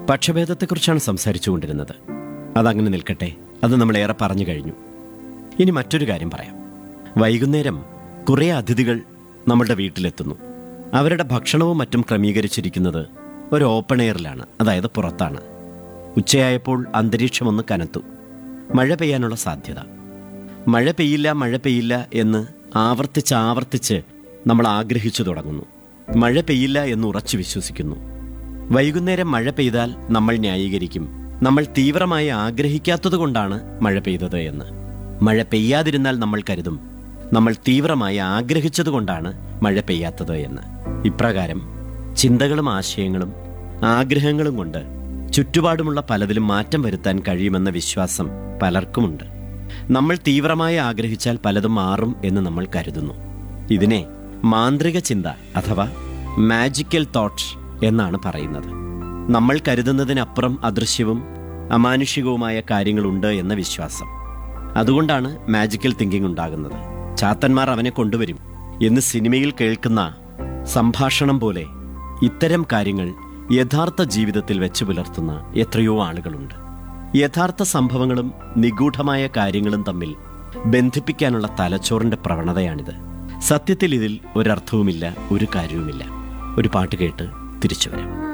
പക്ഷഭേദത്തെക്കുറിച്ചാണ് സംസാരിച്ചുകൊണ്ടിരുന്നത് അതങ്ങനെ നിൽക്കട്ടെ അത് നമ്മളേറെ പറഞ്ഞു കഴിഞ്ഞു ഇനി മറ്റൊരു കാര്യം പറയാം വൈകുന്നേരം കുറേ അതിഥികൾ നമ്മളുടെ വീട്ടിലെത്തുന്നു അവരുടെ ഭക്ഷണവും മറ്റും ക്രമീകരിച്ചിരിക്കുന്നത് ഒരു ഓപ്പൺ എയറിലാണ് അതായത് പുറത്താണ് ഉച്ചയായപ്പോൾ അന്തരീക്ഷമൊന്ന് കനത്തു മഴ പെയ്യാനുള്ള സാധ്യത മഴ പെയ്യില്ല മഴ പെയ്യില്ല എന്ന് ആവർത്തിച്ച് ആവർത്തിച്ച് നമ്മൾ ആഗ്രഹിച്ചു തുടങ്ങുന്നു മഴ പെയ്യില്ല എന്ന് ഉറച്ചു വിശ്വസിക്കുന്നു വൈകുന്നേരം മഴ പെയ്താൽ നമ്മൾ ന്യായീകരിക്കും നമ്മൾ തീവ്രമായി ആഗ്രഹിക്കാത്തതുകൊണ്ടാണ് മഴ പെയ്തത് എന്ന് മഴ പെയ്യാതിരുന്നാൽ നമ്മൾ കരുതും നമ്മൾ തീവ്രമായി ആഗ്രഹിച്ചതുകൊണ്ടാണ് മഴ പെയ്യാത്തത് എന്ന് ഇപ്രകാരം ചിന്തകളും ആശയങ്ങളും ആഗ്രഹങ്ങളും കൊണ്ട് ചുറ്റുപാടുമുള്ള പലതിലും മാറ്റം വരുത്താൻ കഴിയുമെന്ന വിശ്വാസം പലർക്കുമുണ്ട് നമ്മൾ തീവ്രമായി ആഗ്രഹിച്ചാൽ പലതും മാറും എന്ന് നമ്മൾ കരുതുന്നു ഇതിനെ മാന്ത്രിക ചിന്ത അഥവാ മാജിക്കൽ തോട്ട് എന്നാണ് പറയുന്നത് നമ്മൾ കരുതുന്നതിനപ്പുറം അദൃശ്യവും അമാനുഷികവുമായ കാര്യങ്ങളുണ്ട് എന്ന വിശ്വാസം അതുകൊണ്ടാണ് മാജിക്കൽ തിങ്കിങ് ഉണ്ടാകുന്നത് ചാത്തന്മാർ അവനെ കൊണ്ടുവരും എന്ന് സിനിമയിൽ കേൾക്കുന്ന സംഭാഷണം പോലെ ഇത്തരം കാര്യങ്ങൾ യഥാർത്ഥ ജീവിതത്തിൽ വെച്ച് പുലർത്തുന്ന എത്രയോ ആളുകളുണ്ട് യഥാർത്ഥ സംഭവങ്ങളും നിഗൂഢമായ കാര്യങ്ങളും തമ്മിൽ ബന്ധിപ്പിക്കാനുള്ള തലച്ചോറിന്റെ പ്രവണതയാണിത് സത്യത്തിൽ ഇതിൽ ഒരർത്ഥവുമില്ല ഒരു കാര്യവുമില്ല ഒരു പാട്ട് കേട്ട് തിരിച്ചു വരാം